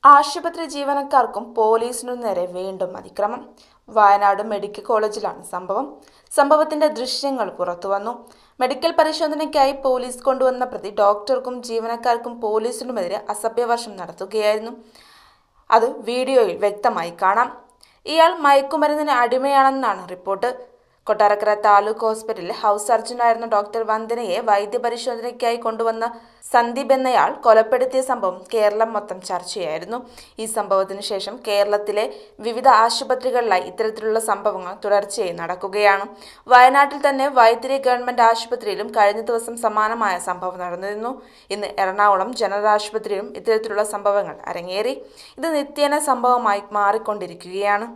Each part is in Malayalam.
ആശുപത്രി ജീവനക്കാർക്കും പോലീസിനും നേരെ വീണ്ടും അതിക്രമം വയനാട് മെഡിക്കൽ കോളേജിലാണ് സംഭവം സംഭവത്തിന്റെ ദൃശ്യങ്ങൾ പുറത്തുവന്നു മെഡിക്കൽ പരിശോധനയ്ക്കായി പോലീസ് കൊണ്ടുവന്ന പ്രതി ഡോക്ടർക്കും ജീവനക്കാർക്കും പോലീസിനുമെതിരെ അസഭ്യവർഷം നടത്തുകയായിരുന്നു അത് വീഡിയോയിൽ വ്യക്തമായി കാണാം ഇയാൾ മയക്കുമരുന്നിന് അടിമയാണെന്നാണ് റിപ്പോർട്ട് കൊട്ടാരക്കര താലൂക്ക് ഹോസ്പിറ്റലിൽ ഹൗസ് സർജനായിരുന്ന ഡോക്ടർ വന്ദനയെ വൈദ്യപരിശോധനയ്ക്കായി കൊണ്ടുവന്ന സന്ദീപ് എന്നയാൾ കൊലപ്പെടുത്തിയ സംഭവം കേരളം മൊത്തം ചർച്ചയായിരുന്നു ഈ സംഭവത്തിന് ശേഷം കേരളത്തിലെ വിവിധ ആശുപത്രികളിലായി ഇത്തരത്തിലുള്ള സംഭവങ്ങൾ തുടർച്ചയായി നടക്കുകയാണ് വയനാട്ടിൽ തന്നെ വൈത്തിരി ഗവൺമെന്റ് ആശുപത്രിയിലും കഴിഞ്ഞ ദിവസം സമാനമായ സംഭവം നടന്നിരുന്നു ഇന്ന് എറണാകുളം ജനറൽ ആശുപത്രിയിലും ഇത്തരത്തിലുള്ള സംഭവങ്ങൾ അരങ്ങേറി ഇത് നിത്യേന സംഭവമായി മാറിക്കൊണ്ടിരിക്കുകയാണ്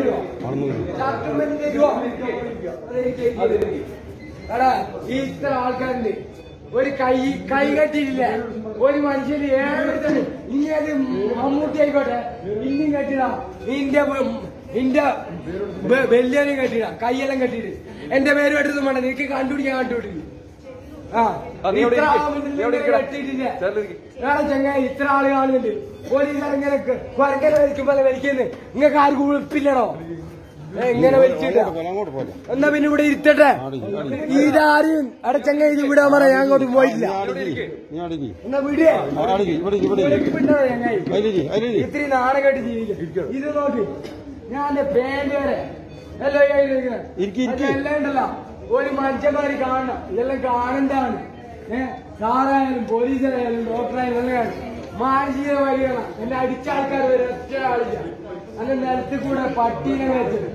എടാ ഈ ഇത്ര ആൾക്കാരുണ്ട് ഒരു കൈ കൈ കെട്ടിയില്ല ഒരു മനുഷ്യന് ഏഴെടുത്തത് ഇനി അത് മമ്മൂട്ടി ആയിക്കോട്ടെ ഇന്നും കെട്ടിടാ നിന്റെ നിന്റെ വലിയനും കെട്ടിടാ കൈയെല്ലാം കെട്ടിട്ട് എന്റെ പേര് എടുത്തു വേണ്ട നിനക്ക് കണ്ടുപിടിക്കാൻ കണ്ടുപിടിക്കും ആ നീ എവിടെ ഇത്ര ഇരിക്ക്? ആവുമ്പോ നീ എവിടെ ഇരിക്കടാ? കെട്ടിയിട്ടില്ല. ചേർന്ന് ഇരിക്ക്. വേറെ ചങ്ങായി ഇത്ര ആള് കാണുന്നുണ്ട് പോലീസുകാർ ഇങ്ങനെ കൊരക്കര വലിക്കുമ്പോൾ വലിക്കുന്നു നിങ്ങൾക്ക് ആർക്കും ഉൾപ്പില്ലടോ എങ്ങനെ വലിച്ചിട്ട അങ്ങോട്ട് പോലെ എന്നാ പിന്നെ ഇവിടെ ഇരുത്തട്ടെ ഇതാരും അടച്ചങ്ങ ഇത് വിടാൻ പറ ഞാൻ അങ്ങോട്ട് പോയിട്ടില്ല നീ അടിക്കി എന്നാ വിടേ അടിക്കി ഇവിടെ ഇവിടെ വിടോ ചങ്ങായി അതിലിരി അതിലിരി ഇത്തിരി നാണകെട്ട് ജീവിക്കും ഇത് നോക്ക് ഞാൻ എന്റെ പാന്റ് വരെ എല്ലാം ഈ കയ്യിൽ ഇരിക്കണെ. ഇരിക്ക്, ഇരിക്ക്. അത് എല്ലാം ഉണ്ടല്ലോ ഒരു മനുഷ്യന്മാര് കാണണം ഇതെല്ലാം കാണണ്ടാണ് ഏഹ് സാറായാലും പോലീസായാലും ഡോക്ടറായാലും എല്ലാം കാണും മാനസിക വരികയാണ് എന്നെ അടിച്ച ആൾക്കാർ വരെ ഒറ്റ ആളില്ല അന്ന് നിലത്ത് കൂടെ പട്ടീനെ വെച്ചത്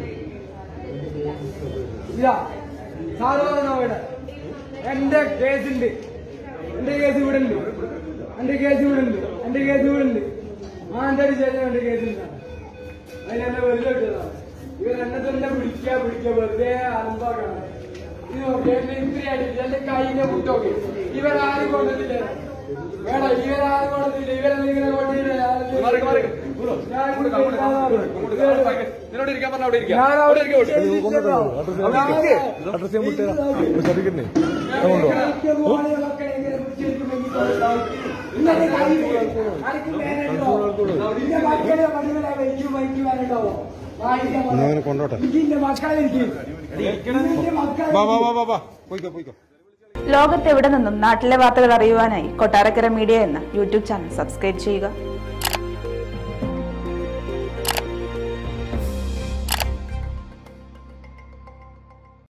ഇതാ സാധാരണ ഇവിടെ എന്റെ കേസുണ്ട് എന്റെ കേസ് ഇവിടെ ഉണ്ട് എന്റെ കേസ് ഇവിടെ ഉണ്ട് എന്റെ കേസ് ഇവിടെ ഉണ്ട് മാന്തടി ചേട്ടൻ എന്റെ കേസുണ്ട് അതിനെന്നെ വെറുതെ ഇട്ടതാണ് ഇവർ എന്നെ തന്നെ പിടിക്കാ പിടിക്കാ വെറുതെ അലമ്പാക്കാണ് ഇത് നോക്കിയാൽ ഇത്തിരി അടിച്ചു എന്റെ കൈനെ വിട്ടോക്കെ ഇവരാരും കൊണ്ടതില്ല വേണം ഇവരാരും കൊണ്ടതില്ല ഇവരെന്തെങ്കിലും കൊണ്ടില്ല നിന്നോട് ഇരിക്കാൻ പറഞ്ഞ അവിടെ ഇരിക്കാം ഞാൻ അവിടെ അഡ്രസ് ഞാൻ വിട്ടുതരാം സർട്ടിഫിക്കറ്റിനെ എന്നാ അവനെ കൊണ്ടോട്ടെ വാ വാ വാ വാ വാ പോയിക്കോ പോയിക്കോ ലോകത്തെവിടെ നിന്നും നാട്ടിലെ വാർത്തകൾ അറിയുവാനായി കൊട്ടാരക്കര മീഡിയ എന്ന യൂട്യൂബ് ചാനൽ സബ്സ്ക്രൈബ് ചെയ്യുക